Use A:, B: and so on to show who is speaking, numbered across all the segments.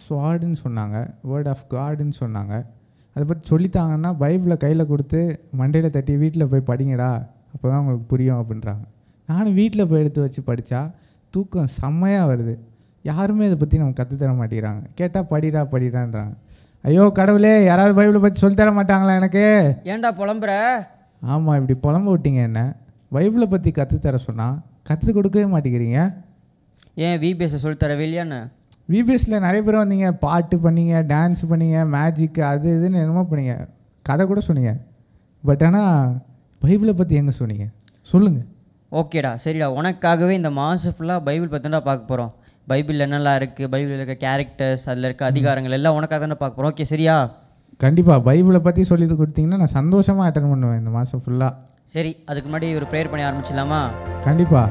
A: ஸ்வாடுன்னு சொன்னாங்க word of காடுன்னு சொன்னாங்க அதை பற்றி சொல்லித்தாங்கன்னா பைபிளை கையில் கொடுத்து மண்டையில் தட்டி வீட்டில் போய் படிங்கடா அப்போ தான் உங்களுக்கு புரியும் அப்படின்றாங்க நானும் வீட்டில் போய் எடுத்து வச்சு படித்தா தூக்கம் செம்மையாக வருது யாருமே இதை பற்றி நம்ம கற்றுத்தர மாட்டேங்கிறாங்க கேட்டால் படிடா படிடான்றாங்க ஐயோ கடவுளே யாராவது பைபிளை பற்றி சொல்லித்தர மாட்டாங்களா எனக்கு
B: ஏன்டா புலம்புற
A: ஆமாம் இப்படி புலம்ப விட்டீங்க என்ன பைபிளை பற்றி கற்றுத்தர சொன்னால் கற்றுக் கொடுக்கவே மாட்டேங்கிறீங்க
B: ஏன் விபிஎஸ் சொல்லித்தரவே இல்லையான்னு
A: விபிஎஸ்சில் நிறைய பேர் வந்தீங்க பாட்டு பண்ணீங்க டான்ஸ் பண்ணீங்க மேஜிக் அது இதுன்னு என்னமோ பண்ணீங்க கதை கூட சொன்னீங்க பட் ஆனால் பைபிளை பற்றி எங்கே சொன்னீங்க சொல்லுங்கள்
B: ஓகேடா சரிடா உனக்காகவே இந்த மாதம் ஃபுல்லாக பைபிள் பற்றினா பார்க்க போகிறோம் பைபிளில் என்னெல்லாம் இருக்குது பைபிளில் இருக்க கேரக்டர்ஸ் அதில் இருக்க அதிகாரங்கள் எல்லாம் உனக்காக தானே பார்க்க போகிறோம் ஓகே சரியா
A: கண்டிப்பாக பைபிளை பற்றி சொல்லி கொடுத்தீங்கன்னா நான் சந்தோஷமாக அட்டன் பண்ணுவேன் இந்த மாதம் ஃபுல்லாக
B: சரி அதுக்கு முன்னாடி ஒரு ப்ரேயர் பண்ணி ஆரம்பிச்சிடலாமா
A: கண்டிப்பாக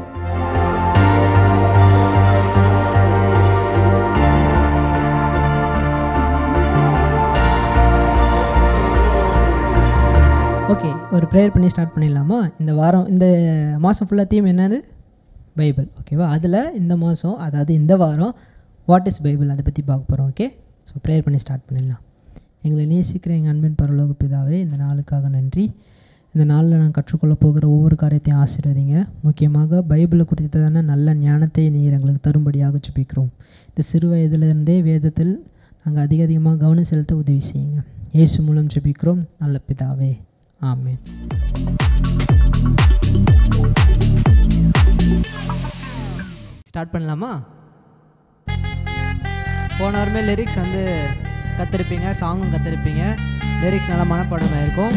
C: ஓகே ஒரு ப்ரேயர் பண்ணி ஸ்டார்ட் பண்ணிடலாமா இந்த வாரம் இந்த மாதம் ஃபுல்லாக தீம் என்னது பைபிள் ஓகேவா அதில் இந்த மாதம் அதாவது இந்த வாரம் வாட் இஸ் பைபிள் அதை பற்றி பார்க்க போகிறோம் ஓகே ஸோ ப்ரேயர் பண்ணி ஸ்டார்ட் பண்ணிடலாம் எங்களை நேசிக்கிற எங்கள் அன்பின் பரலோக பிதாவே இந்த நாளுக்காக நன்றி இந்த நாளில் நான் கற்றுக்கொள்ள போகிற ஒவ்வொரு காரியத்தையும் ஆசீர்வதிங்க முக்கியமாக பைபிளை குறித்ததான நல்ல ஞானத்தை நீர் எங்களுக்கு தரும்படியாக ஜெபிக்கிறோம் இந்த சிறு வயதிலிருந்தே வேதத்தில் நாங்கள் அதிக அதிகமாக கவனம் செலுத்த உதவி செய்யுங்க இயேசு மூலம் ஜெபிக்கிறோம் நல்ல பிதாவே ஆமென் ஸ்டார்ட் பண்ணலாமா போன வாரமே லிரிக்ஸ் வந்து கற்றுருப்பீங்க சாங்கும் கற்றுருப்பீங்க லிரிக்ஸ் நல்லா மனப்பாடமாக இருக்கும்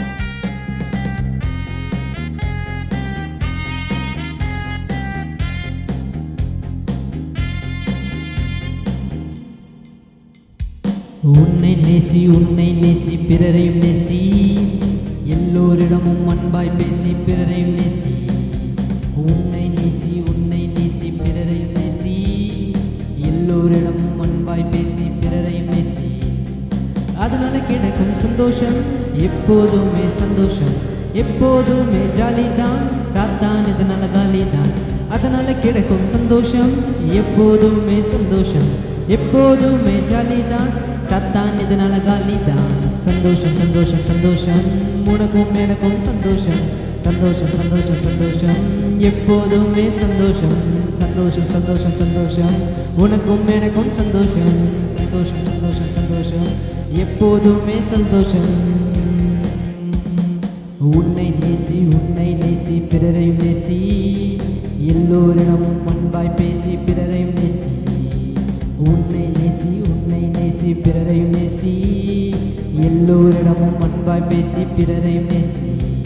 C: உன்னை நேசி உன்னை நேசி பிறரையும் நேசி எல்லோரிடமும் அன்பாய் பேசி பிறரையும் நேசி உன்னை நேசி உன்னை நேசி பிறரையும் நேசி எல்லோரிடமும் அன்பாய் பேசி பிறரையும் நேசி அதனால கிடைக்கும் சந்தோஷம் எப்போதுமே சந்தோஷம் எப்போதுமே ஜாலிதான் சாத்தான் இதனால காலிதான் அதனால கிடைக்கும் சந்தோஷம் எப்போதுமே சந்தோஷம் எப்போதுமே ஜாலிதான் சத்தான் இதனால காலிதான் சந்தோஷம் சந்தோஷம் சந்தோஷம் உனக்கும் எனக்கும் சந்தோஷம் சந்தோஷம் சந்தோஷம் சந்தோஷம் எப்போதுமே சந்தோஷம் சந்தோஷம் சந்தோஷம் சந்தோஷம் உனக்கும் எனக்கும் சந்தோஷம் சந்தோஷம் சந்தோஷம் சந்தோஷம் எப்போதுமே சந்தோஷம் உன்னை நேசி உன்னை நேசி பிறரையும் நேசி எல்லோரிடமும் அன்பாய் பேசி பிறரையும் நேசி உன்னை நேசி உன்னை நேசி பிறரையும் நேசி எல்லோரிடமும் அன்பாய் பேசி பிறரையும் நேசி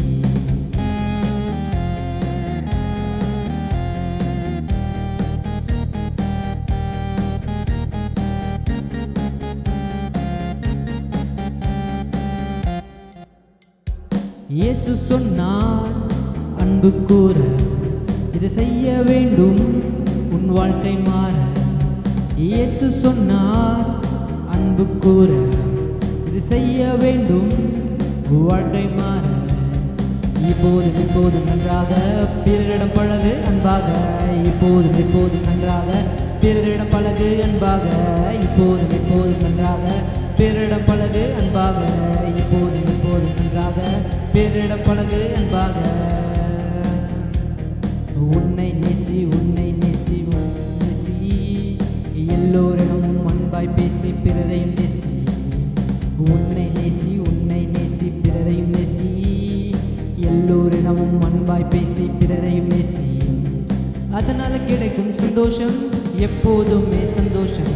C: இயேசு சொன்னார் அன்பு கூற இதை செய்ய வேண்டும் உன் வாழ்க்கை மாற இயேசு சொன்னார் அன்பு கூற இது செய்ய வேண்டும் உன் வாழ்க்கை மாற இப்போது இப்போது நன்றாக பிறரிடம் பழகு அன்பாக இப்போது இப்போது நன்றாக பிறரிடம் பழகு அன்பாக இப்போது இப்போது நன்றாக பிறரிடம் பழகு அன்பாக இப்போது இப்போது நன்றாக பிறரிடம் பழகு அன்பாக உன்னை நேசி உன்னை நேசி உன்னை நேசி எல்லோரிடமும் அன்பாய் பேசி பிறரையும் நேசி உன்னை நேசி உன்னை நேசி பிறரையும் நேசி எல்லோரிடமும் அன்பாய் பேசி பிறரையும் நேசி அதனால கிடைக்கும் சந்தோஷம் எப்போதுமே சந்தோஷம்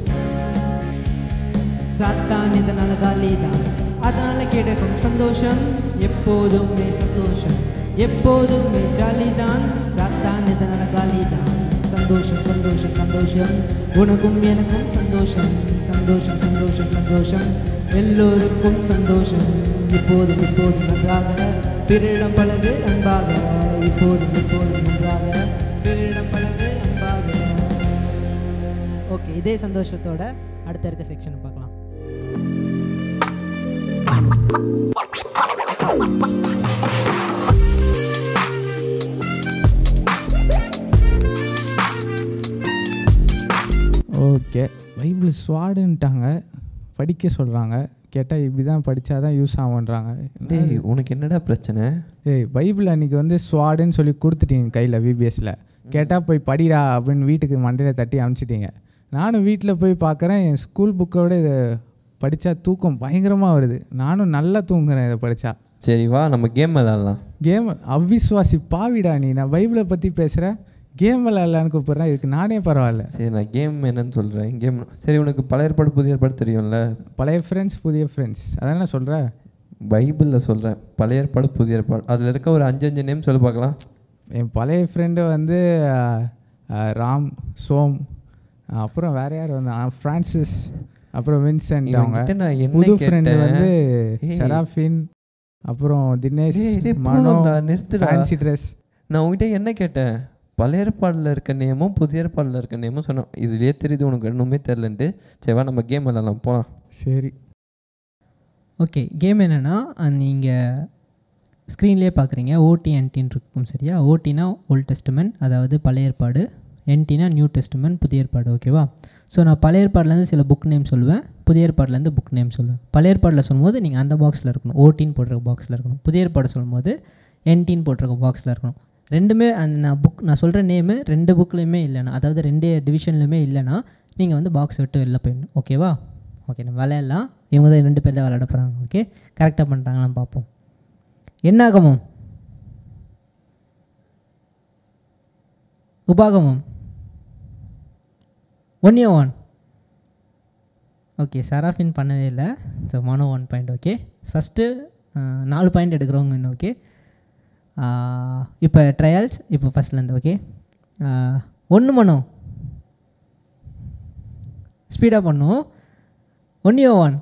C: சாத்தான் இதனால காலிதான் அதனால கிடைக்கும் சந்தோஷம் எப்போதுமே சந்தோஷம் எப்போதுமே ஜாலிதான் சாத்தான் இதனால காலிதான் சந்தோஷம் சந்தோஷம் சந்தோஷம் உனக்கும் எனக்கும் சந்தோஷம் சந்தோஷம் சந்தோஷம் சந்தோஷம் எல்லோருக்கும் சந்தோஷம் இப்போதும் இப்போதும் நன்றாக பிறரிடம் பழகு அன்பாக இப்போதும் இப்போதும் நன்றாக பிறரிடம் பழகு அன்பாக ஓகே இதே சந்தோஷத்தோட அடுத்த இருக்க செக்ஷன் பார்க்கலாம்
A: ஓகே பைபிள் ஸ்வாடுன்ட்டாங்க படிக்க சொல்கிறாங்க கேட்டால் இப்படி தான் படித்தா தான் யூஸ் ஆகுன்றாங்க
D: டேய் உனக்கு என்னடா பிரச்சனை
A: ஏய் பைபிள் அன்றைக்கி வந்து ஸ்வாடுன்னு சொல்லி கொடுத்துட்டீங்க கையில் விபிஎஸ்ல கேட்டால் போய் படிடா அப்படின்னு வீட்டுக்கு மண்டையில் தட்டி அனுப்பிச்சிட்டீங்க நானும் வீட்டில் போய் பார்க்குறேன் என் ஸ்கூல் புக்கோட இதை படித்தா தூக்கம் பயங்கரமாக வருது நானும் நல்லா தூங்குறேன் இதை படித்தா
D: சரி வா நம்ம கேம் விளாட்லாம்
A: கேம் அவிஸ்வாசி பாவிடா நீ நான் பைபிளை பற்றி பேசுகிறேன் கேம் விளையாடலான்னு கூப்பிட்றேன் இதுக்கு நானே பரவாயில்ல
D: சரி நான் கேம் என்னன்னு சொல்கிறேன் கேம் சரி உனக்கு பழைய ஏற்பாடு புதிய ஏற்பாடு தெரியும்ல
A: பழைய ஃப்ரெண்ட்ஸ் புதிய ஃப்ரெண்ட்ஸ் அதான் நான் சொல்கிறேன்
D: பைபிளில் சொல்கிறேன் பழைய ஏற்பாடு புதிய ஏற்பாடு அதில் இருக்க ஒரு அஞ்சு அஞ்சு நேம் சொல்லி பார்க்கலாம்
A: என் பழைய ஃப்ரெண்டு வந்து அஹ், அஹ், ராம் சோம் அஹ், அப்புறம் வேற யார் வந்து அஹ், ஃப்ரான்சிஸ் அப்புறம் வின்சென்ட் அவங்க
D: இவன்கிட்ட நான் என்ன
A: புது ஃப்ரெண்டு
D: கேட்டேன்?
A: வந்து
D: ஏய்.
A: செராஃபின் அப்புறம் தினேஷ்
D: டேய், டேய்,
A: மனோ
D: போதும்டா, நிறுத்துடா.
A: ஃபேன்சி ட்ரெஸ்
D: நான் உங்ககிட்ட என்ன கேட்டேன் பழைய ஏற்பாடில் இருக்க நேமும் புதிய ஏற்பாடில் இருக்க நேமும் சொன்னோம் இதுலேயே தெரியுது உனக்கு இன்னுமே தெரிலன்ட்டு சரி வா நம்ம கேம் விளாட்லாம் போகலாம்
A: சரி
C: ஓகே கேம் என்னென்னா நீங்கள் ஸ்க்ரீன்லேயே பார்க்குறீங்க ஓடி என்டின்னு இருக்கும் சரியா ஓடினா ஓல்ட் டெஸ்டமெண்ட் அதாவது பழைய ஏற்பாடு என்டினா நியூ டெஸ்டமெண்ட் புதிய ஏற்பாடு ஓகேவா ஸோ நான் பழைய ஏற்பாடுலேருந்து சில புக் நேம் சொல்லுவேன் புதிய ஏற்பாடுலேருந்து புக் நேம் சொல்லுவேன் பழைய ஏற்பாடில் சொல்லும்போது நீங்கள் அந்த பாக்ஸில் இருக்கணும் ஓட்டின்னு போட்டிருக்க பாக்ஸில் இருக்கணும் புதிய ஏற்பாடு சொல்லும்போது என்டின்னு போட்டிருக்க பாக்ஸில் இருக்கணும் ரெண்டுமே அந்த நான் புக் நான் சொல்கிற நேமு ரெண்டு புக்லேயுமே இல்லைனா அதாவது ரெண்டு டிவிஷன்லையுமே இல்லைனா நீங்கள் வந்து பாக்ஸ் விட்டு வெளில போயிடணும் ஓகேவா ஓகே நம்ம விளையாடலாம் இவங்க தான் ரெண்டு பேர் தான் விளையாட போகிறாங்க ஓகே கரெக்டாக பண்ணுறாங்களான்னு பார்ப்போம் என்னாகமம் உபாகமம் ஒன்னியோ ஒன் ஓகே சராஃபின் பண்ணவே இல்லை so Mano one point okay first நாலு பாயிண்ட் எடுக்கிறவங்க இன்னும் ஓகே இப்போ ட்ரையல்ஸ் இப்போ ஃபஸ்ட்லேருந்து ஓகே ஒன்று மனோ ஸ்பீடாக பண்ணும் ஒன்னியோ one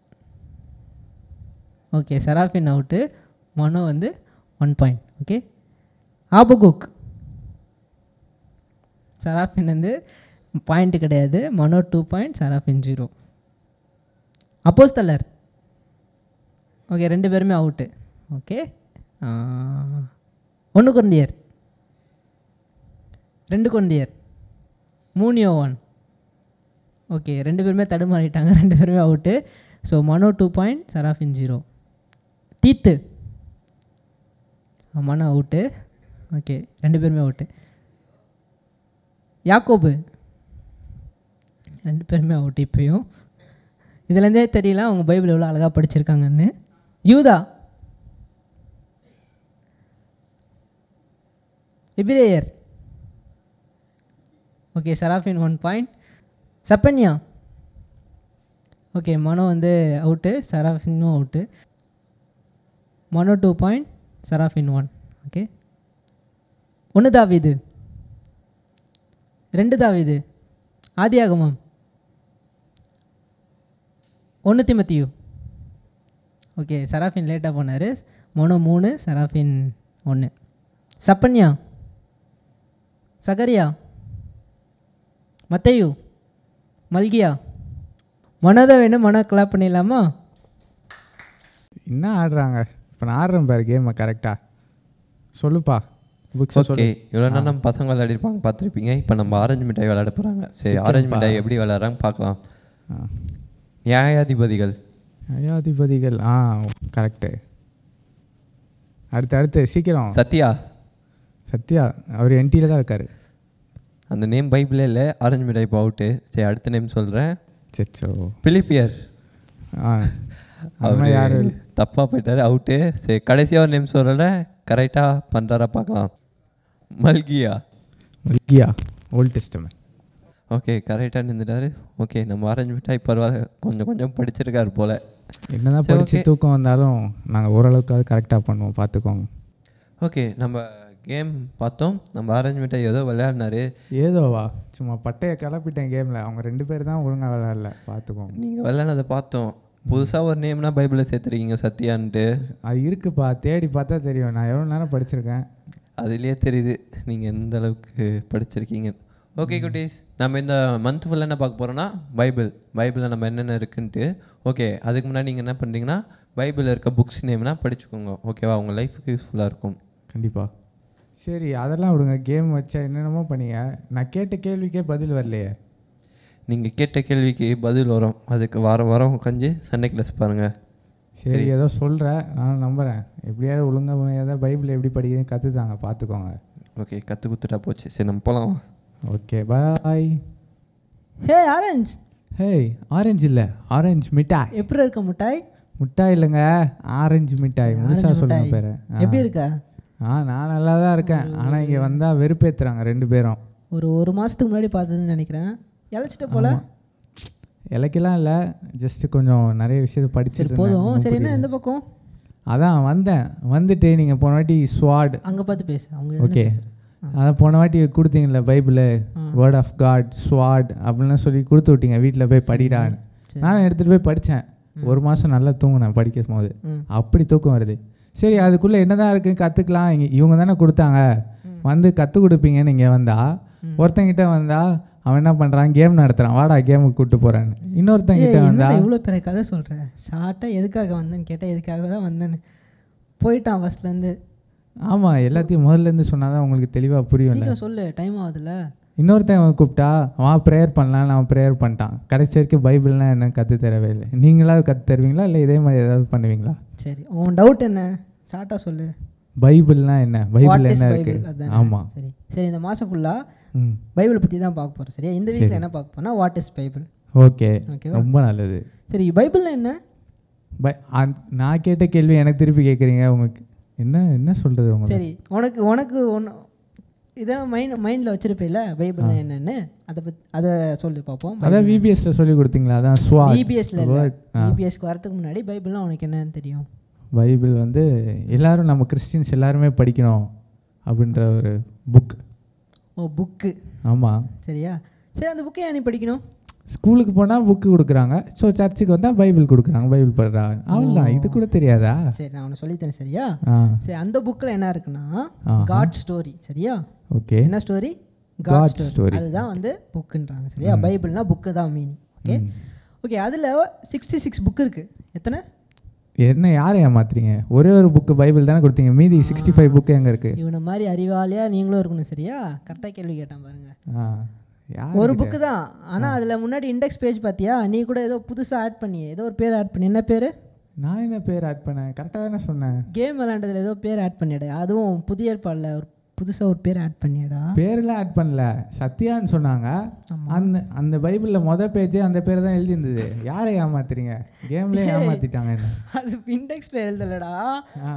C: okay Seraphin out Mano வந்து one point okay Habakkuk Seraphin வந்து பாயிண்ட் கிடையாது Mano two point Seraphin zero அப்போஸ்தலர் ஓகே ரெண்டு பேருமே அவுட்டு ஓகே ஒன்று குழந்தையர் ரெண்டு குழந்தையர் மூணியோ ஒன் ஓகே ரெண்டு பேருமே தடுமாறிட்டாங்க ரெண்டு பேருமே out so Mano two point Seraphin zero தீத்து மனோ அவுட்டு ஓகே ரெண்டு பேருமே அவுட்டு யாக்கோபு ரெண்டு பேருமே அவுட் இப்பயும் இதுலேருந்தே தெரியல அவங்க பைபிள் எவ்வளோ அழகாக படிச்சிருக்காங்கன்னு யூதா எபிரேயர் ஓகே சராஃபின் ஒன் பாயிண்ட் சப்பன்யா ஓகே மனோ வந்து அவுட்டு சராஃபினும் out Mano two point Seraphin one okay ஒன்று தாவிது ரெண்டு தாவிது ஆதியாகமம் ஒன்று திமத்தியு ஓகே சராஃபின் லேட்டாக போனார் மொனோ மூணு சராஃபின் ஒன்று சப்பன்யா சகரியா மத்தையு மல்கியா மனோதை வேணும் மனோ கிளாப் பண்ணிடலாமா
A: என்ன ஆடுறாங்க இப்போ நான் ஆடுறேன் பாரு கேமை கரெக்டாக சொல்லுப்பா புக்ஸ்
D: ஓகே இவ்வளோ நேரம் நம்ம பசங்க விளையாடிருப்பாங்க பார்த்துருப்பீங்க இப்போ நம்ம ஆரஞ்சு மிட்டாய் விளையாட போகிறாங்க சரி ஆரஞ்சு மிட்டாய் எப்படி விளையாடுறாங்க பார்க்கலாம் நியாயாதிபதிகள்
A: நியாயாதிபதிகள் ஆ கரெக்டு அடுத்து அடுத்து சீக்கிரம்
D: சத்யா
A: சத்யா அவர் என்டியில் தான் இருக்கார்
D: அந்த நேம் பைபிளே இல்லை ஆரஞ்சு மிட்டாய் இப்போ அவுட்டு சரி அடுத்த நேம் சொல்கிறேன்
A: சச்சோ
D: பிலிப்பியர்
A: ஆ அவன் யார்
D: அவர் தப்பாக போயிட்டாரு அவுட்டு சரி கடைசியாக ஒரு நேம் சொல்கிறேன் கரெக்டாக பண்ணுறாரா பார்க்கலாம் மல்கியா
A: மல்கியா ஓல்ட் டெஸ்டமெண்ட்
D: ஓகே கரெக்டாக நின்றுட்டாரு ஓகே நம்ம ஆரஞ்சு மிட்டாய் பரவாயில்ல கொஞ்சம் கொஞ்சம் படிச்சிருக்காரு போல்
A: என்னதான்
D: சரி,
A: படித்து
D: okay.
A: தூக்கம் வந்தாலும் நாங்கள் ஓரளவுக்காவது கரெக்டாக பண்ணுவோம் பார்த்துக்கோங்க
D: ஓகே நம்ம கேம் பார்த்தோம் நம்ம ஆரஞ்சு மிட்டாய் ஏதோ விளையாடினாரு
A: ஏதோவா சும்மா பட்டையை கிளப்பிட்டேன் கேமில் அவங்க ரெண்டு பேர் தான் ஒழுங்காக விளையாடல பார்த்துக்கோங்க
D: நீங்கள் விளையாடினதை பார்த்தோம் புதுசாக ஒரு நேம்னா பைபிளில் சேர்த்துருக்கீங்க சத்யான்ட்டு
A: அது இருக்குப்பா தேடி பார்த்தா தெரியும் நான் எவ்வளோ நேரம் படிச்சிருக்கேன்
D: அதுலேயே தெரியுது நீங்கள் எந்த அளவுக்கு படிச்சிருக்கீங்க ஓகே குட்டீஸ் நம்ம இந்த மந்த் ஃபுல்லாக என்ன பார்க்க போகிறோம்னா பைபிள் பைபிளில் நம்ம என்னென்ன இருக்குன்ட்டு ஓகே அதுக்கு முன்னாடி நீங்கள் என்ன பண்ணுறீங்கன்னா பைபிளில் இருக்க புக்ஸ் நேம்னா படிச்சுக்கோங்க ஓகேவா உங்கள் லைஃபுக்கு யூஸ்ஃபுல்லாக இருக்கும்
A: கண்டிப்பாக சரி அதெல்லாம் விடுங்க கேம் வச்சா என்னென்னமோ பண்ணீங்க நான் கேட்ட கேள்விக்கே பதில் வரலையே
D: நீங்கள் கேட்ட கேள்விக்கு பதில் வரும் அதுக்கு வாரம் வாரம் உட்காந்து சண்டே கிளாஸ் பாருங்கள்
A: சரி ஏதோ சொல்கிற நான் நம்புகிறேன் எப்படியாவது ஒழுங்காக ஏதாவது பைபிள் எப்படி படிக்கிறதுன்னு கற்றுத்தாங்க பார்த்துக்கோங்க
D: ஓகே கற்றுக் கொடுத்துட்டா போச்சு சரி நம்ம போகலாம்
A: okay bye
C: hey orange
A: hey orange இல்லை ஆரஞ்சு மிட்டாய்
C: எப்படி இருக்க முட்டாய்
A: மிட்டாய் இல்லைங்க ஆரஞ்சு மிட்டாய் முழுசா
C: ஆரஞ்சு
A: சொல்லுங்க
C: மிட்டாய்.
A: பேர்
C: எப்படி இருக்கா
A: ஆ நான் நல்லா தான் இருக்கேன் ஆனால் இங்கே வந்தால் வெறுப்பேற்றுறாங்க ரெண்டு பேரும்
C: ஒரு ஒரு மாதத்துக்கு முன்னாடி பார்த்ததுன்னு நினைக்கிறேன் இழைச்சிட்ட போல
A: இலக்கெல்லாம் இல்லை ஜஸ்ட் கொஞ்சம் நிறைய விஷயத்தை
C: சரி
A: படிச்சுட்டு
C: போதும்
A: இருந்தேன்.
C: சரி என்ன
A: புரியல.
C: எந்த பக்கம்
A: அதான் வந்தேன் வந்துட்டு நீங்கள் போன வாட்டி ஸ்வாட்
C: அங்கே பார்த்து பேசு அவங்க
A: ஓகே அதான் போன வாட்டி கொடுத்தீங்கல்ல பைபிள் வேர்ட் ஆஃப் காட் ஸ்வாட் அப்படின்லாம் சொல்லி கொடுத்து விட்டீங்க வீட்டில் போய் படிடான்னு நானும் எடுத்துகிட்டு போய் படித்தேன் ஒரு மாதம் நல்லா தூங்கினேன் படிக்கும் போது
C: ம்.
A: அப்படி தூக்கம் வருது சரி அதுக்குள்ளே என்னதான் இருக்கு கற்றுக்கலாம் இவங்க தானே கொடுத்தாங்க வந்து கற்றுக் கொடுப்பீங்கன்னு இங்கே வந்தா ஒருத்தங்கிட்ட வந்தா அவன் என்ன பண்ணுறான் கேம் நடத்துகிறான் வாடா கேமுக்கு கூப்பிட்டு போகிறான்னு இன்னொருத்தங்கிட்ட வந்தா
C: என்ன இவ்வளோ பெரிய கதை சொல்கிறேன் ஷார்ட்டாக எதுக்காக வந்தேன்னு கேட்டால் எதுக்காக தான் வந்தேன்னு போயிட்டான் ஃபஸ்ட்லேருந்து
A: ஆமாம் எல்லாத்தையும் முதல்லேருந்து சொன்னால் தான் உங்களுக்கு தெளிவாக புரியும்ல
C: சீக்கிரம் சொல்லு டைம் ஆகுதுல்ல
A: இன்னொருத்தன் அவன் கூப்பிட்டா அவன் ப்ரேயர் பண்ணலான்னு அவன் ப்ரேயர் பண்ணிட்டான் கடைசி வரைக்கும் பைபிள்லாம் என்ன கற்று தரவே இல்லை நீங்களாவது கற்று தருவீங்களா இல்லை இதே மாதிரி ஏதாவது பண்ணுவீங்களா
C: சரி உன் டவுட் என்ன ஷார்ட்டாக சொல்லு
A: பைபிள்லாம் என்ன
C: வாட்
A: பைபிள்
C: இஸ்
A: என்ன
C: பைபிள்
A: இருக்கு
C: அதானே
A: ஆமாம்
C: சரி சரி இந்த மாதம் ஃபுல்லாக
A: ம்
C: பைபிளை பற்றி தான் பார்க்க போகிறோம் சரியா இந்த வீக்கில் என்ன பார்க்க போறோம்னா வாட் இஸ் பைபிள்
A: ஓகே
C: ஓகேவா
A: ரொம்ப நல்லது
C: சரி பைபிள்னா என்ன
A: பை அந்- நான் கேட்ட கேள்வி எனக்கு திருப்பி கேட்குறீங்க உங்களுக்கு என்ன என்ன சொல்கிறது உங்களுக்கு
C: சரி உனக்கு உனக்கு ஒன்று இதான் மைண்ட் மைண்டில் வச்சிருப்பேல பைபிள்னா என்னன்னு அதை பற்றி அதை சொல்லி பார்ப்போம்
A: அதான் விபிஎஸ்ல சொல்லி கொடுத்தீங்களா அதான் ஸ்வாட்
C: பிபிஎஸ்ல இல்லை
A: Word. ஆ.
C: பிபிஎஸ்க்கு வரதுக்கு முன்னாடி பைபிள்னா உனக்கு என்னன்னு தெரியும்
A: பைபிள் வந்து எல்லாரும் நம்ம கிறிஸ்டின்ஸ் எல்லாருமே படிக்கணும் அப்படின்ற ஒரு புக்
C: ஓ புக்கு
A: ஆமாம்
C: சரியா சரி அந்த புக்கை ஏன் நீ படிக்கணும்
A: ஸ்கூலுக்கு போனால் புக்கு கொடுக்குறாங்க ஸோ சர்ச்சுக்கு வந்தால் பைபிள் கொடுக்குறாங்க பைபிள் படுறாங்க அவ்வளோதான் இது கூட தெரியாதா
C: சரி நான் உனக்கு சொல்லித்தரேன் சரியா
A: ஆ
C: சரி அந்த புக்கில் என்ன இருக்குன்னா
A: ஆஹா.
C: காட் ஸ்டோரி சரியா
A: ஓகே
C: என்ன story
A: God
C: God
A: story.
C: Story அதுதான் வந்து புக்குன்றாங்க சரியா பைபிள்னா புக்கு தான் மீனிங் ஓகே ஓகே அதில் சிக்ஸ்டி சிக்ஸ் புக் இருக்குது எத்தனை
A: என்ன யாரை ஏமாத்துறீங்க ஒரே ஒரு புக்கு பைபிள் தானே கொடுத்தீங்க மீதி சிக்ஸ்டி ஃபைவ் புக்கு எங்கே இருக்குது
C: இவனை மாதிரி அறிவாளியா நீங்களும் இருக்கணும் சரியா கரெக்டாக கேள்வி கேட்டான் பாருங்க
A: ஆ யார்
C: ஒரு புக்கு தான் ஆனால் அதில் முன்னாடி இண்டெக்ஸ் பேஜ் பார்த்தியா நீ கூட ஏதோ புதுசாக ஆட் பண்ணி ஏதோ ஒரு பேர் ஆட் பண்ணி என்ன பேர்
A: நான் என்ன பேர் ஆட் பண்ணேன் கரெக்டாக தானே சொன்னேன்
C: கேம் விளாண்டதுல ஏதோ பேர் ஆட் பண்ணிடா அதுவும் புதிய ஏற்பாடில் ஒரு புதுசாக ஒரு பேர் ஆட் பண்ணிடா
A: பேரெல்லாம் ஆட் பண்ணல சத்யான்னு சொன்னாங்க அந்த அந்த பைபிளில் மொதல் பேஜே அந்த பேர் தான் எழுதியிருந்தது யாரை ஏமாத்துறீங்க கேம்லேயே ஏமாத்திட்டாங்க என்ன
C: அது இண்டெக்ஸில் எழுதலடா
A: ஆ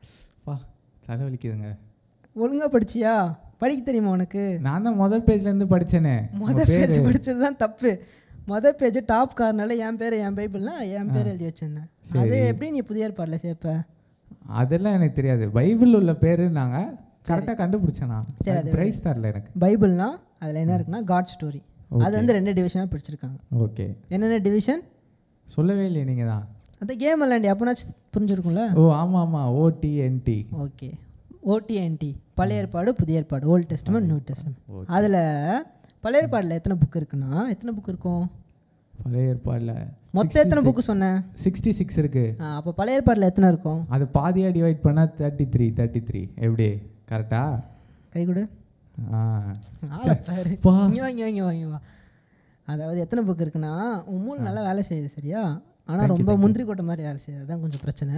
A: பா தலைவலிக்குதுங்க
C: ஒழுங்கா படிச்சியா படிக்க தெரியுமா உனக்கு
A: நான் தான் முதல் பேஜ்லேருந்து படித்தேனே
C: மொதல் பேஜ் படிச்சது தான் தப்பு மொதல் பேஜ் டாப் கார்னால என் பேர் என் பைபிள்னா என் பேர் எழுதி வச்சிருந்தேன் அது எப்படி நீ புதிய ஏற்பாடில் சேர்ப்ப
A: அதெல்லாம் எனக்கு தெரியாது பைபிள் உள்ள பேர் நாங்கள் கரெக்டாக கண்டுபிடிச்சேனா ப்ரைஸ் தரல எனக்கு
C: பைபிள்னா அதில் என்ன இருக்குன்னா காட் ஸ்டோரி அது வந்து ரெண்டு டிவிஷனாக பிடிச்சிருக்காங்க
A: ஓகே
C: என்னென்ன டிவிஷன்
A: சொல்லவே இல்லையே நீங்கள் தான்
C: அந்த கேம் விளாண்டி அப்போனாச்சும் புரிஞ்சிருக்கும்ல
A: ஓ ஆமாம் ஆமாம் ஓடிஎன்டி
C: ஓகே ஓடிஎன்டி பழைய ஏற்பாடு புதிய ஏற்பாடு ஓல்ட் டெஸ்ட்மெண்ட் நியூ டெஸ்ட்மெண்ட் அதில் பழைய ஏற்பாடில் எத்தனை புக் இருக்குன்னா எத்தனை புக் இருக்கும்
A: பழைய ஏற்பாடில்
C: மொத்தம் எத்தனை புக்கு சொன்னேன்
A: சிக்ஸ்டி சிக்ஸ் இருக்குது
C: ஆ, அப்போ பழைய ஏற்பாடில் எத்தனை இருக்கும்
A: அது பாதியாக டிவைட் பண்ணால் தேர்ட்டி த்ரீ தேர்ட்டி த்ரீ எப்படி கரெக்டா
C: கை கொடு
A: ஆ
C: ஆளை பாரு
A: பா.
C: இங்கே வாங்கி வாங்கி வாங்கி வா அதாவது எத்தனை புக் இருக்குன்னா உன் மூளை நல்லா வேலை செய்யுது சரியா ஆனால் ரொம்ப முந்திரி கொட்டை மாதிரி வேலை செய்யுது அதான் கொஞ்சம் பிரச்சனை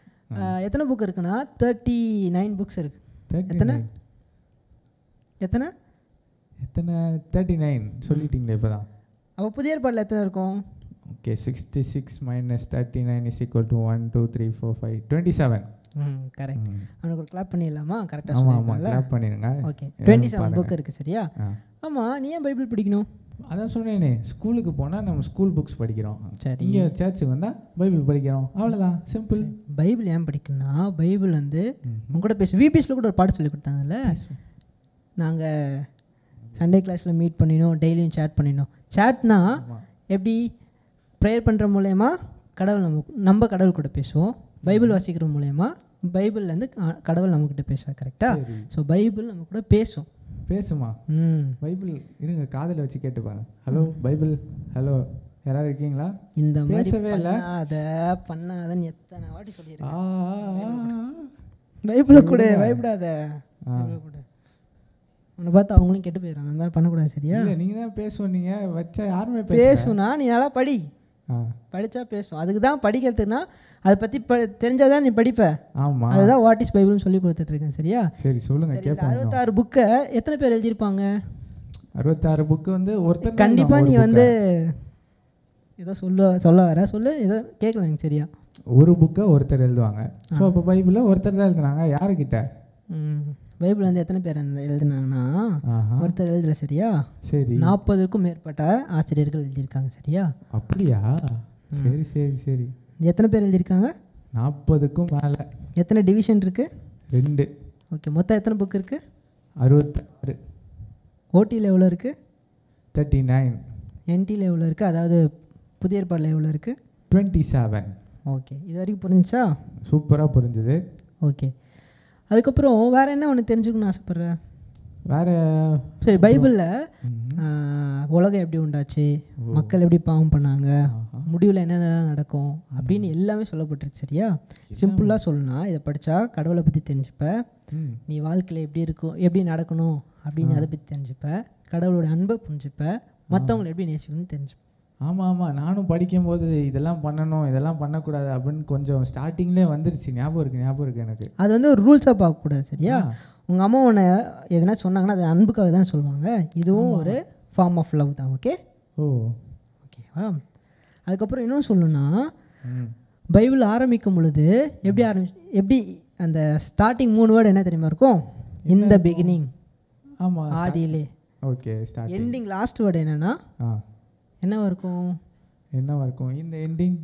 C: ஆ, எத்தனை புக் இருக்குன்னா தேர்ட்டி நைன் புக்ஸ் இருக்கு
A: தேர்ட்டி
C: எத்தனை எத்தனை
A: எத்தனை தேர்ட்டி நைன் சொல்லிட்டீங்களே இப்போ தான்
C: அப்போ புதிய ஏற்பாடில் எத்தனை இருக்கும்
A: okay sixty six minus thirty nine is equal to one two three four five twenty seven
C: hmm correct அவனுக்கு ஒரு கிளாப் பண்ணிடலாமா கரெக்டாக
A: ஆமாம் ஆமாம்
C: சொல்லியிருக்காங்கல்ல
A: கிளாப் பண்ணிடுங்க
C: ஓகே டுவெண்ட்டி செவன் புக் இருக்குது சரியா
A: ஆ.
C: ஆமாம் நீ ஏன் பைபிள் படிக்கணும்
A: அதான் சொன்னேனே ஸ்கூலுக்கு போனால் நம்ம ஸ்கூல் புக்ஸ் படிக்கிறோம்
C: சரி.
A: இங்கே சர்ச்சுக்கு வந்தால் பைபிள் படிக்கிறோம் அவ்வளோதான் சிம்பிள்
C: பைபிள் ஏன் படிக்கணும்னா பைபிள் வந்து உங்க கூட பேச விபிஎஸ்ல கூட ஒரு பாட்டு சொல்லி கொடுத்தாங்கல்ல நாங்கள் சண்டே கிளாஸில் மீட் பண்ணினோம் டெய்லியும் சேட் பண்ணினோம் சேட்னா எப்படி ப்ரேயர் பண்ணுற மூலயமா கடவுள் நம்ம நம்ம கடவுள் கூட பேசுவோம் பைபிள் வாசிக்கிற மூலயமா பைபிள்லேருந்து கடவுள் நம்மக்கிட்ட பேசுவார் கரெக்டாக ஸோ பைபிள் நம்ம கூட பேசும்
A: பேசுமா
C: ம்
A: பைபிள் இருங்க காதில் வச்சு கேட்டுப்பாங்க ஹலோ பைபிள் ஹலோ யாராவது இருக்கீங்களா
C: இந்த மாதிரி
A: பேசவே இல்ல.
C: பண்ணாத பண்ணாதன்னு எத்தனை வாட்டி
A: ஆ,
C: சொல்லியிருக்கேன்
A: ஆ, ஆ, ஆ.
C: பைபிளை கூட பயப்படாத பைபிளை கொடு உன்னை பார்த்து அவங்களும் கெட்டு போயிடுறாங்க அந்த மாதிரி பண்ணக்கூடாது சரியா
A: இல்லை நீங்கள் தான் பேச சொன்னீங்க வச்சா யாருமே பேச
C: பேசுனா நீ நல்லா படி
A: ஆ
C: படித்தா பேசும் அதுக்கு தான் படிக்கிறதுக்குன்னா அதை பற்றி ப தெரிஞ்சால் தான் நீ படிப்ப
A: ஆமாம்
C: அதுதான் வாட் இஸ் பைபிள்னு சொல்லி கொடுத்துட்ருக்கேன் சரியா
A: சரி சொல்லுங்கள்
C: சரி, இந்த
A: கேட்போம் இன்னும்.
C: அறுபத்தாறு புக்கை எத்தனை பேர் எழுதியிருப்பாங்க
A: அறுபத்தாறு புக்கு வந்து ஒருத்தர்
C: கண்டிப்பாக நீ வந்து ஏதோ சொல்ல சொல்ல வர சொல்லு ஏதோ கேட்கல எனக்கு சரியா
A: ஒரு புக்கை ஒருத்தர் எழுதுவாங்க ஸோ அப்போ பைபிளில் ஒருத்தர் தான் எழுதுனாங்க யாருக்கிட்ட
C: ம் பைபிள் வந்து எத்தனை பேர் அந்த எழுதுனாங்கன்னா
A: ஆஹா
C: ஒருத்தர் எழுதல சரியா
A: சரி
C: நாற்பதுக்கும் மேற்பட்ட ஆசிரியர்கள் எழுதியிருக்காங்க சரியா
A: அப்படியா சரி சரி சரி
C: எத்தனை பேர் எழுதியிருக்காங்க
A: நாற்பதுக்கும் மேலே
C: எத்தனை டிவிஷன் இருக்குது
A: ரெண்டு
C: ஓகே மொத்தம் எத்தனை புக் இருக்குது
A: அறுபத்தாறு
C: ஓடியில் எவ்வளோ இருக்குது
A: தேர்ட்டி நைன்
C: என்டியில் எவ்வளோ இருக்குது அதாவது புதிய ஏற்பாடில் எவ்வளோ இருக்குது
A: டுவெண்ட்டி செவன்
C: ஓகே இது வரைக்கும் புரிஞ்சுச்சா
A: சூப்பராக புரிஞ்சுது
C: ஓகே அதுக்கப்புறம் வேறு என்ன ஒன்று தெரிஞ்சுக்கணும்னு ஆசைப்பட்ற
A: வேற
C: சரி பைபிளில்
A: ம்,
C: உலகம் எப்படி உண்டாச்சு மக்கள் எப்படி பாவம் பண்ணாங்க
A: ஆஹா.
C: முடிவில் என்னென்ன நடக்கும் அப்படின்னு எல்லாமே சொல்லப்பட்டிருக்கு சரியா சிம்பிளாக சொல்லணும்னா இதை படித்தா கடவுளை பற்றி தெரிஞ்சுப்ப
A: ம்,
C: நீ வாழ்க்கையில் எப்படி இருக்கும் எப்படி நடக்கணும் அப்படின்னு அதை பற்றி தெரிஞ்சுப்ப கடவுளோட அன்பை புரிஞ்சுப்ப மற்றவங்களை எப்படி நேசிக்கணும்னு தெரிஞ்சுப்ப
A: ஆமாம் ஆமாம் நானும் படிக்கும்போது இதெல்லாம் பண்ணணும் இதெல்லாம் பண்ணக்கூடாது அப்படின்னு கொஞ்சம் ஸ்டார்டிங்லேயே வந்துருச்சு ஞாபகம் இருக்குது ஞாபகம் இருக்குது எனக்கு
C: அது வந்து ஒரு ரூல்ஸாக பார்க்கக்கூடாது சரியா
A: ஆ.
C: உங்கள் அம்மா உன்னை எதனா சொன்னாங்கன்னா அது அன்புக்காக தான் சொல்லுவாங்க இதுவும் ஒரு ஃபார்ம் ஆஃப் லவ் தான் ஓகே
A: ஓ
C: ஓகேவா அதுக்கப்புறம் இன்னும் சொல்லணும்னா
A: ம்
C: பைபிள் ஆரம்பிக்கும் பொழுது எப்படி ஆரம்பி எப்படி அந்த ஸ்டார்டிங் மூணு வேர்டு என்ன தெரியுமா இருக்கும் இந்த பிகினிங்
A: ஆமாம்
C: ஆதியிலே
A: okay start
C: ending last word என்னன்னா
A: ஆ
C: என்னவா இருக்கும்
A: என்னவா இருக்கும் இந்த எண்டிங்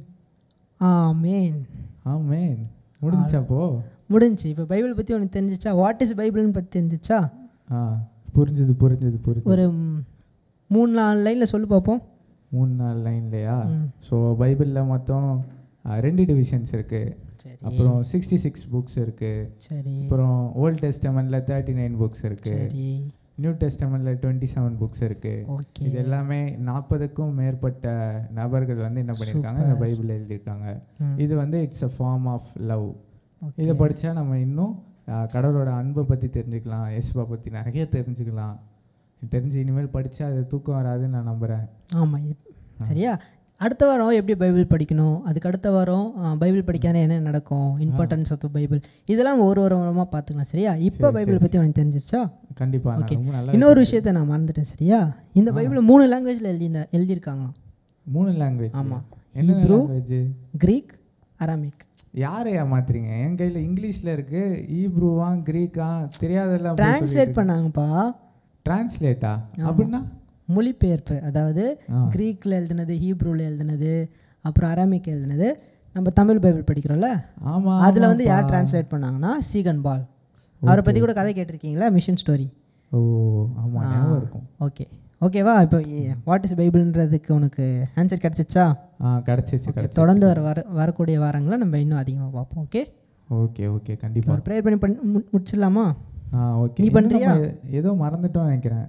C: ஆமேன்
A: ஆமேன் முடிஞ்சாப்போ
C: முடிஞ்சுச்சு இப்போ பைபிள் பற்றி உனக்கு தெரிஞ்சிச்சா வாட் இஸ் பைபிள்னு பற்றி தெரிஞ்சிச்சா
A: ஆ புரிஞ்சுது புரிஞ்சுது புரிஞ்சுது
C: ஒரு ம், மூணு நாலு லைனில் சொல்லு பார்ப்போம்
A: மூணு நாலு லைன்லையா
C: ம்.
A: ஸோ பைபிளில் மொத்தம் ஆ, ரெண்டு டிவிஷன்ஸ் இருக்குது
C: சரி
A: அப்புறம் சிக்ஸ்டி சிக்ஸ் புக்ஸ் இருக்குது
C: சரி
A: அப்புறம் ஓல்ட் டெஸ்டமெண்ட்டில் தேர்ட்டி நைன் புக்ஸ் இருக்குது
C: சரி
A: நியூ டெஸ்டமெண்ட்டில் டுவெண்ட்டி செவன் புக்ஸ் இருக்குது
C: ஓகே
A: இது எல்லாமே நாற்பதுக்கும் மேற்பட்ட நபர்கள் வந்து என்ன பண்ணியிருக்காங்க இந்த பைபிள் எழுதியிருக்காங்க
C: ம்.
A: இது வந்து it's a form of love
C: okay
A: இதை படித்தா நம்ம இன்னும் ஆ, கடவுளோட அன்பை பற்றி தெரிஞ்சுக்கலாம் இயேசுபா பற்றி நிறைய தெரிஞ்சுக்கலாம் தெரிஞ்சு இனிமேல் படித்தா அது தூக்கம் வராதுன்னு நான் நம்புகிறேன்
C: ஆமாம் சரியா அடுத்த வாரம் எப்படி பைபிள் படிக்கணும் அதுக்கு அடுத்த வாரம் ஆ, பைபிள் படிக்காத என்ன நடக்கும் இம்பார்ட்டன்ஸ் ஆஃப் பைபிள் இதெல்லாம் நம்ம ஒரு ஒரு வாரமாக பார்த்துக்கலாம் சரியா இப்போ பைபிள் பற்றி உனக்கு தெரிஞ்சிருச்சா
A: கண்டிப்பாக நான்
C: ஓகே
A: ரொம்ப நல்லா
C: இன்னொரு விஷயத்தை நான் மறந்துட்டேன் சரியா இந்த பைபிள் மூணு லாங்குவேஜில் எழுதி எழுதியிருக்காங்களாம்
A: மூணு லாங்குவேஜ்
C: ஆமா.
A: என்ன
C: Hebrew,
A: லாங்குவேஜ்
C: கிரீக் அராமிக்
A: யாரை ஏமாத்துறீங்க என் கையில் இங்கிலீஷில் இருக்கு ஈப்ரூவா கிரீக்கா தெரியாதெல்லாம்
C: டிரான்ஸ்லேட் பண்ணாங்கப்பா
A: டிரான்ஸ்லேட்டா அப்படின்னா
C: மொழிபெயர்ப்பு அதாவது
A: ஆ.
C: கிரீக்கில் எழுதுனது ஹீப்ரூவில் எழுதுனது அப்புறம் அராமிக் எழுதுனது நம்ம தமிழ் பைபிள் படிக்கிறோம்ல
A: ஆமா
C: அதில் வந்து யார் டிரான்ஸ்லேட் பண்ணாங்கன்னா சீகன் பால் அவரை பற்றி கூட கதை கேட்டிருக்கீங்களா மிஷன் ஸ்டோரி
A: ஓ ஆமா ஞாபகம் இருக்கும்
C: ஓகே ஓகேவா இப்போ வாட் இஸ் பைபிள்ன்றதுக்கு உனக்கு ஆன்சர் கிடச்சிச்சா
A: ஆ கிடச்சிச்சு கிடச்சி
C: தொடர்ந்து வர வர வரக்கூடிய வாரங்களை நம்ம இன்னும் அதிகமாக பார்ப்போம் ஓகே
A: ஓகே ஓகே கண்டிப்பாக
C: ஒரு ப்ரேயர் பண்ணி பண்ணி மு- முடிச்சிடலாமா
A: ஆ ஓகே
C: நீ
A: இன்னும்
C: பண்றியா?
A: நம்ம ஏதோ மறந்துட்டோம் நினைக்கிறேன்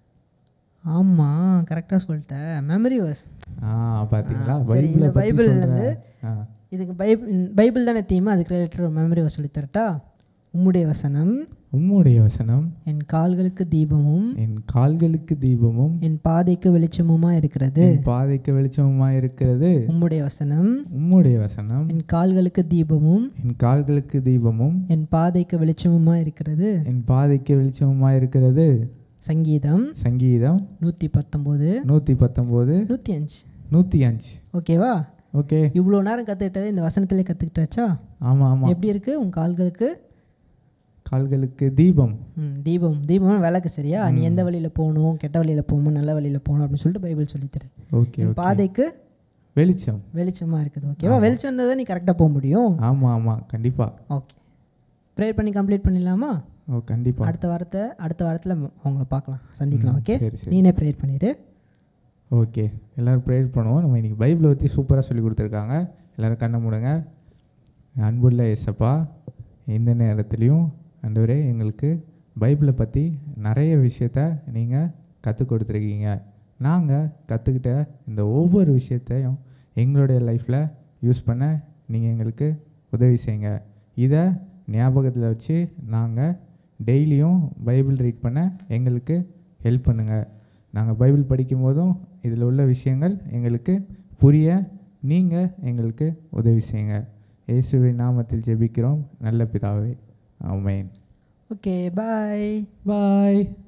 C: ஆமாம் கரெக்டாக சொல்லிட்டேன் மெமரி வர்ஸ்
A: ஆ பாத்தீங்களா
C: ஆ, சரி, இந்த
A: பைபிளை பற்றி
C: பைபிள்ல
A: சொல்கிறேன்
C: இருந்து இதுக்கு பைபிள் பைபிள் தானே தீமா அதுக்கு ரிலேட்டட் ஒரு மெமரி வர்ஸ் சொல்லி தரட்டா உம்முடைய வசனம்
A: உம்முடைய வசனம்
C: என் கால்களுக்கு தீபமும்
A: என் கால்களுக்கு தீபமும்
C: என் பாதைக்கு வெளிச்சமுமா இருக்கிறது
A: என் பாதைக்கு வெளிச்சமுமா இருக்கிறது
C: உம்முடைய வசனம்
A: உம்முடைய வசனம்
C: என் கால்களுக்கு தீபமும்
A: என் கால்களுக்கு தீபமும்
C: என் பாதைக்கு வெளிச்சமுமா இருக்கிறது
A: என் பாதைக்கு வெளிச்சமுமா இருக்கிறது
C: சங்கீதம்
A: சங்கீதம்
C: நூற்றி பத்தொம்போது
A: நூற்றி பத்தொம்போது
C: நூற்றி அஞ்சு
A: நூற்றி அஞ்சு
C: ஓகேவா
A: ஓகே
C: இவ்வளோ நேரம் கற்றுக்கிட்டது இந்த வசனத்திலே கற்றுக்கிட்டாச்சா
A: ஆமாம் ஆமாம்
C: எப்படி இருக்கு உன் கால்களுக்கு
A: கால்களுக்கு தீபம்
C: ம், தீபம் தீபம் விளக்கு சரியா நீ எந்த வழியில் போகணும் கெட்ட வழியில் போகணும் நல்ல வழியில் போகணும் அப்படின்னு சொல்லிட்டு பைபிள் சொல்லித்தரு
A: ஓகே
C: என் பாதைக்கு
A: வெளிச்சம்
C: வெளிச்சமாக இருக்குது ஓகேவா வெளிச்சம் இருந்தால் தான் நீ கரெக்டாக போக முடியும்
A: ஆமாம் ஆமாம் கண்டிப்பாக
C: ஓகே ப்ரேயர் பண்ணி கம்ப்ளீட் பண்ணிடலாமா
A: ஓ கண்டிப்பாக
C: அடுத்த வாரத்தை அடுத்த வாரத்தில் அவங்கள பார்க்கலாம் சந்திக்கலாம் ஓகே
A: சரி சரி
C: நீனே ப்ரேயர் பண்ணிடு
A: ஓகே எல்லோரும் ப்ரேயர் பண்ணுவோம் நம்ம இன்றைக்கி பைபிளை பற்றி சூப்பராக சொல்லி கொடுத்துருக்காங்க எல்லோரும் கண்ணை மூடுங்க அன்புள்ள ஏசப்பா எந்த நேரத்துலையும் ஆண்டவரே எங்களுக்கு பைபிளை பற்றி நிறைய விஷயத்த நீங்கள் கற்றுக் கொடுத்துருக்கீங்க நாங்கள் கற்றுக்கிட்ட இந்த ஒவ்வொரு விஷயத்தையும் எங்களுடைய லைஃப்பில் யூஸ் பண்ண நீங்கள் எங்களுக்கு உதவி செய்யுங்க இதை ஞாபகத்தில் வச்சு நாங்கள் டெய்லியும் பைபிள் ரீட் பண்ண எங்களுக்கு ஹெல்ப் பண்ணுங்கள் நாங்கள் பைபிள் படிக்கும் போதும் இதில் உள்ள விஷயங்கள் எங்களுக்கு புரிய நீங்கள் எங்களுக்கு உதவி செய்யுங்க இயேசுவின் நாமத்தில் ஜெபிக்கிறோம் நல்ல பிதாவே ஆமென்
C: ஓகே பாய்
A: பாய்